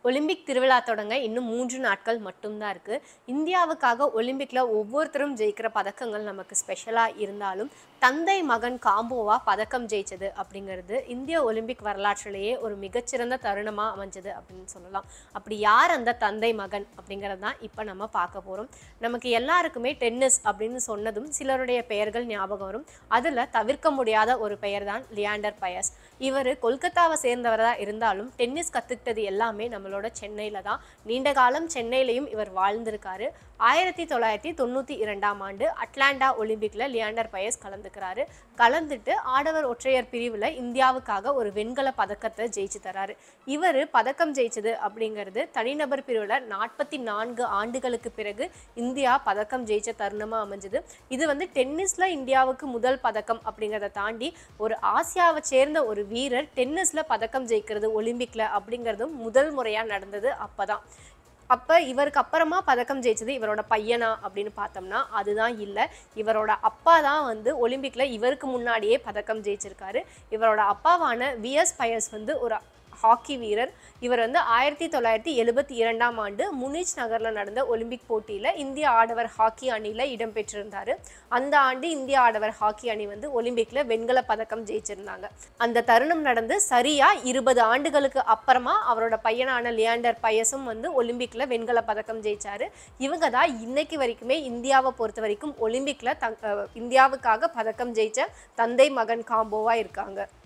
Olympic திருவிழா தொடங்க இன்னும் மூன்று நாட்கள் மட்டும்தான் இருக்குது இந்தியாவுக்காக ஒலிம்பிக்கில் ஒவ்வொருத்தரும் ஜெயிக்கிற பதக்கங்கள் நமக்கு ஸ்பெஷலாக இருந்தாலும் தந்தை மகன் காம்போவா பதக்கம் ஜெயிச்சது அப்படிங்கிறது இந்திய ஒலிம்பிக் வரலாற்றிலேயே ஒரு மிகச்சிறந்த தருணமாக அமைஞ்சது அப்படின்னு சொல்லலாம் அப்படி யார் அந்த தந்தை மகன் அப்படிங்கிறது தான் இப்போ நம்ம பார்க்க போகிறோம் நமக்கு எல்லாருக்குமே டென்னிஸ் அப்படின்னு சொன்னதும் சிலருடைய பெயர்கள் ஞாபகம் வரும் அதில் தவிர்க்க முடியாத ஒரு பெயர் தான் லியாண்டர் பயஸ் இவர் கொல்கத்தாவை சேர்ந்தவராக இருந்தாலும் டென்னிஸ் கற்றுக்கிட்டது எல்லாமே நம்மளோட சென்னையில் தான் நீண்ட காலம் சென்னையிலையும் இவர் வாழ்ந்திருக்காரு ஆயிரத்தி தொள்ளாயிரத்தி தொண்ணூற்றி இரண்டாம் ஆண்டு அட்லாண்டா ஒலிம்பிக்கில் லியாண்டர் பயஸ் கலந்துக்கிறாரு கலந்துட்டு ஆடவர் ஒற்றையர் பிரிவில் இந்தியாவுக்காக ஒரு வெண்கல பதக்கத்தை ஜெயிச்சு தராரு இவர் பதக்கம் ஜெயிச்சது அப்படிங்கிறது தனிநபர் பிரிவில் நாற்பத்தி நான்கு ஆண்டுகளுக்கு பிறகு இந்தியா பதக்கம் ஜெயிச்ச தருணமாக அமைஞ்சது இது வந்து டென்னிஸில் இந்தியாவுக்கு முதல் பதக்கம் அப்படிங்கிறத தாண்டி ஒரு ஆசியாவை சேர்ந்த ஒரு வீரர் டென்னிஸில் பதக்கம் ஜெயிக்கிறது ஒலிம்பிக்கில் அப்படிங்கிறதும் முதல் முறையாக நடந்தது அப்போ தான் அப்போ இவருக்கு அப்புறமா பதக்கம் ஜெயிச்சது இவரோட பையனா அப்படின்னு பார்த்தோம்னா அதுதான் இல்லை இவரோட அப்பா தான் வந்து ஒலிம்பிக்கில் இவருக்கு முன்னாடியே பதக்கம் ஜெயிச்சிருக்காரு இவரோட அப்பாவான விஎஸ் பயஸ் வந்து ஒரு ஹாக்கி வீரர் இவர் வந்து ஆயிரத்தி தொள்ளாயிரத்தி எழுபத்தி இரண்டாம் ஆண்டு முனிச் நகரில் நடந்த ஒலிம்பிக் போட்டியில் இந்திய ஆடவர் ஹாக்கி அணியில் இடம்பெற்றிருந்தார் அந்த ஆண்டு இந்திய ஆடவர் ஹாக்கி அணி வந்து ஒலிம்பிக்கில் வெண்கல பதக்கம் ஜெயிச்சிருந்தாங்க அந்த தருணம் நடந்து சரியா இருபது ஆண்டுகளுக்கு அப்புறமா அவரோட பையனான லியாண்டர் பயஸும் வந்து ஒலிம்பிக்கில் வெண்கல பதக்கம் ஜெயிச்சாரு இவங்க தான் இன்னைக்கு வரைக்குமே இந்தியாவை பொறுத்த வரைக்கும் ஒலிம்பிக்கில் தங் அஹ் இந்தியாவுக்காக பதக்கம் ஜெயிச்ச தந்தை மகன் காம்போவாக இருக்காங்க